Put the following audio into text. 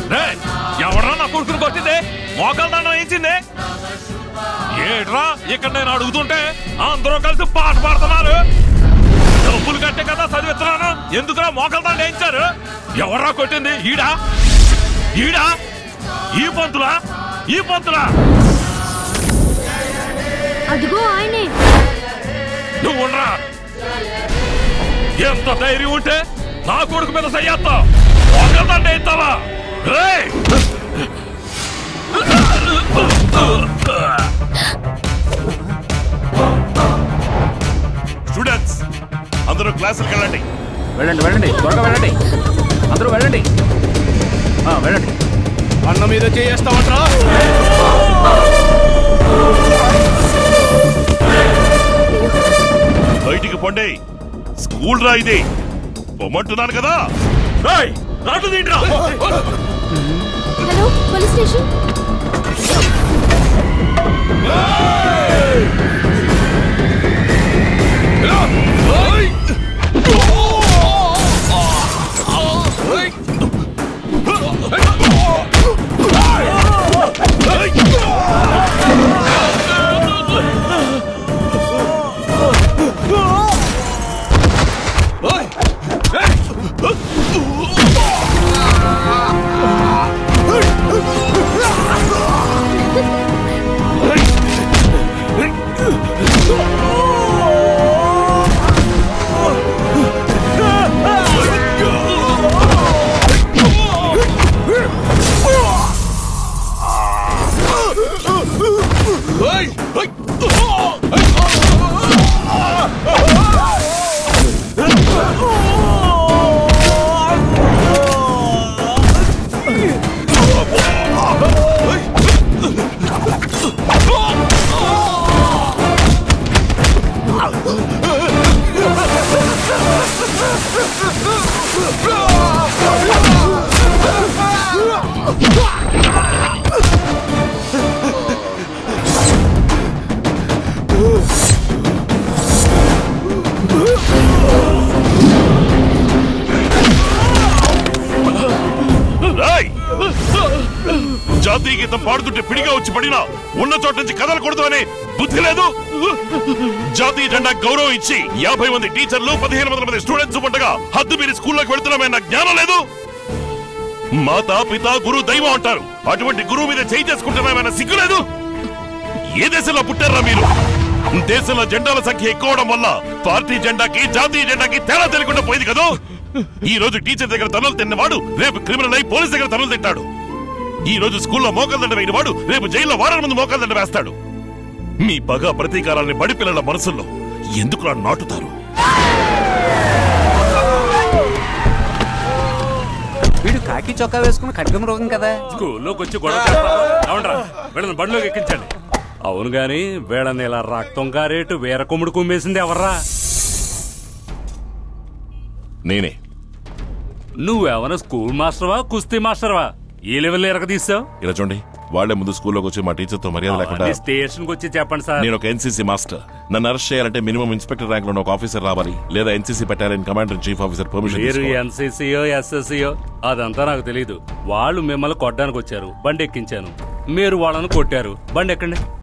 రేయ్, ఎవడ్రా నా కొడుకుని కొట్టింది మోకాలు దండం వేసింది ఏట్రా ఇక్కడ నేను అడుగుతుంటే అందరూ కలిసి పాట పాడుతున్నారు డబ్బులు కట్టే కదా చదివిస్తున్నాను ఎందుకురా మోకాలు దండ వేయించారు ఎవర్రా కొట్టింది ఈడా ఈడా ఈ పంతులా ఈ పంతులా అదిగో ఆయనే నువ్వు ఉండరా ఎంత ధైర్యం ఉంటే నా కొడుకు మీద సయ్యేస్తావు ఒకరిదంటే ఇస్తావా రేయ్! స్టూడెంట్స్ అందరూ క్లాసులకు వెళ్ళండి వెళ్ళండి వెళ్ళండి త్వరగా వెళ్ళండి అందరూ వెళ్ళండి ఆ, వెళ్ళండి అన్న మీద చేస్తామంటరా బయటికి పొండి స్కూల్ రా ఇది పొమ్మంటున్నాను కదా రేయ్! రాటు తీండ్రా! హలో పోలీస్ స్టేషన్ రాయ్ జాతీయ గీతం పాడుతుంటే పిడిగా వచ్చి పడినా ఉన్న చోట నుంచి కథలు కొడుతామని బుద్ధి లేదు జాతీయ జెండా గౌరవం ఇచ్చి యాభై మంది టీచర్లు పదిహేను వందల మంది స్టూడెంట్స్ ఉండగా హద్దు మీరు స్కూల్లోకి వెళ్తున్నామే నాకు జ్ఞానం లేదు మాత పిత గురు దైవం అంటారు అటువంటి గురువు మీద చేయి చేసుకుంటున్నామేమైనా సిగ్గు లేదు ఏ దేశంలో పుట్టారా మీరు దేశంలో జెండాల సంఖ్య ఎక్కువ అవడం వల్ల పార్టీ జెండాకి జాతీయ జెండాకి తేడా తెలియకుండా పోయింది కదా ఈ రోజు టీచర్ దగ్గర తనులు తిన్నవాడు రేపు క్రిమినల్ అయి పోలీస్ దగ్గర తనులు తింటాడు ఈ రోజు స్కూల్లో మోకాలు దండ వేయని వాడు రేపు జైల్లో వారం ముందు మోకాలు దండ వేస్తాడు మీ పగ ప్రతీకారాన్ని బడి పిల్లల మనసుల్లో ఎందుకు నాటుతారు వీడు కాకి చొక్కా వేసుకుని ఖడ్గం రోగం కదా స్కూల్లోకి వచ్చి గొడవ చేస్తావా? అవునరా వీళ్ళని బండిలోకి ఎక్కించండి అవును గాని వీళ్ళని ఇలా రక్తం కారేటు వేర కొమ్ముడు కుమ్మేసింది ఎవర్రా నేనే నువ్వేమన్నా స్కూల్ మాస్టర్వా కుస్తీ మాస్టర్వా ఈ లెవెల్ ఎరగ తీసావు ఇలా చూడండి వాళ్లే ముందు స్కూల్లోకి వచ్చి మా టీచర్ తో మర్యాద లేకుండా స్టేషన్ కి వచ్చి చెప్పండి సార్ నేను ఒక ఎన్సీసీ మాస్టర్ నన్ను అరెస్ట్ చేయాలంటే మినిమం ఇన్స్పెక్టర్ ర్యాంక్ లో ఒక ఆఫీసర్ రావాలి లేదా NCC battalion commander chief officer permission మీరు తీసుకోవాలి. ఎన్సీసీయో ఎస్ఎస్సీయో అదంతా నాకు తెలియదు వాళ్ళు మిమ్మల్ని కొట్టడానికి వచ్చారు బండి ఎక్కించాను మీరు వాళ్ళని కొట్టారు బండి ఎక్కండి